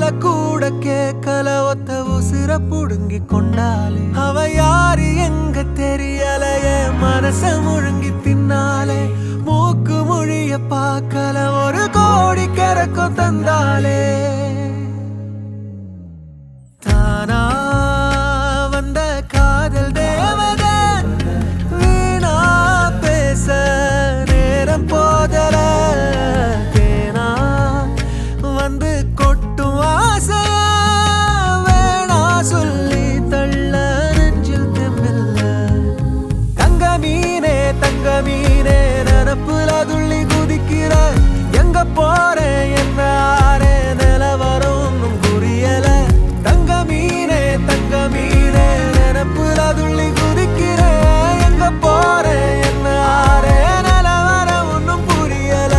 குரல கூட கேட்கல ஒத்த உசிர புடுங்கி கொண்டாலே அவ யாரு எங்க தெரியலையே மனச முழுங்கி தின்னாலே மூக்கு மொழிய பார்க்கல ஒரு கோடி கிறக்கம் தந்தாலே தானா வந்த காதல் தேவதை வீணா பேச நேரம் போதல தேனா வந்து கொட்டும் ஆசைய வேணா சொல்லி தள்ள நெஞ்சில் தெம்பில்ல தங்க மீனே தங்க மீனே நினப்புல துள்ளி குதிக்கிற எங்க போறேன் என்ன ஆறே நிலவரம் ஒண்ணும் புரியல தங்க மீனே தங்க மீனே நினப்புல துள்ளி குதிக்கிற எங்க போறேன் என்ன ஆறே நிலவரம் ஒண்ணும் புரியல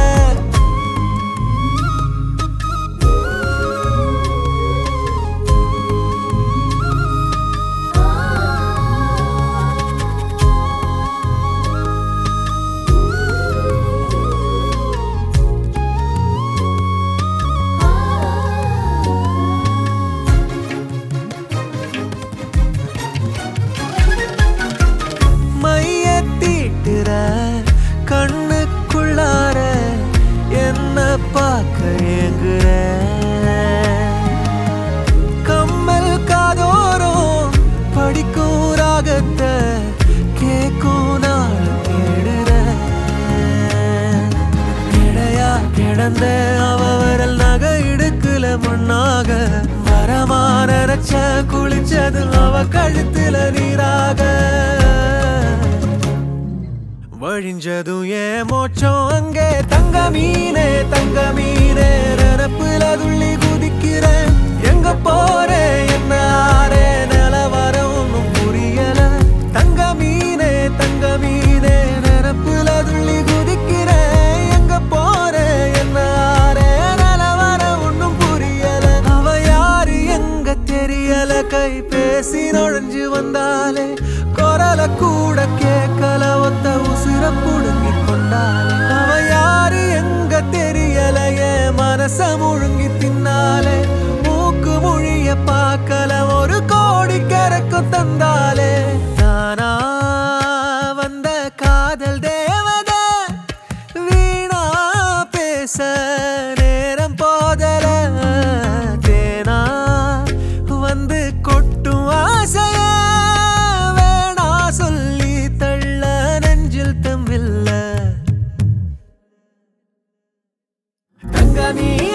மைய தீட்டுற கண்ணுக்குள்ளார என்ன பார்க்க ஏங்குற கம்மல் காதோறும் படிக்கும் ராகத்தை கேட்கும் நாள் தேடுற கிடையா கிடந்த அவ விரல் நகை இடுக்குல மண்ணாக வரமா நினைச்ச குளிச்சது அவ கழுத்துல நீராக வழிஞ்சதும் ஏன் மோச்சம் அங்கே தங்க மீனே தங்க மீனே நினப்புல துள்ளி குதிக்கிறேன் எங்க போறேன் என்ன ஆறே நிலவரம் ஒண்ணும் புரியல தங்க மீனே தங்க மீனே நினப்புல துள்ளி குதிக்கிறேன் எங்க போறேன் என்ன ஆறே நிலவரம் ஒண்ணும் புரியல அவ யாரு எங்க தெரியல கை பேசி நுழைஞ்சு வந்தாலே குரல கூட கேட்கல ஒத்த உசிர புடுங்கி கொண்டாலே அவ யாரு எங்க தெரியலையே மனச முழுங்கி தின்னாலே மூக்கு மொழிய பார்க்கல ஒரு கோடி கிறக்கம் தந்தாலே தானா வந்த காதல் தேவதை வீணா பேச நேரம் போதல தேனா வந்து கொட்டும் ஆசைய வேணா சொல்லி தள்ள நெஞ்சில் தம்பில்ல தங்க நீ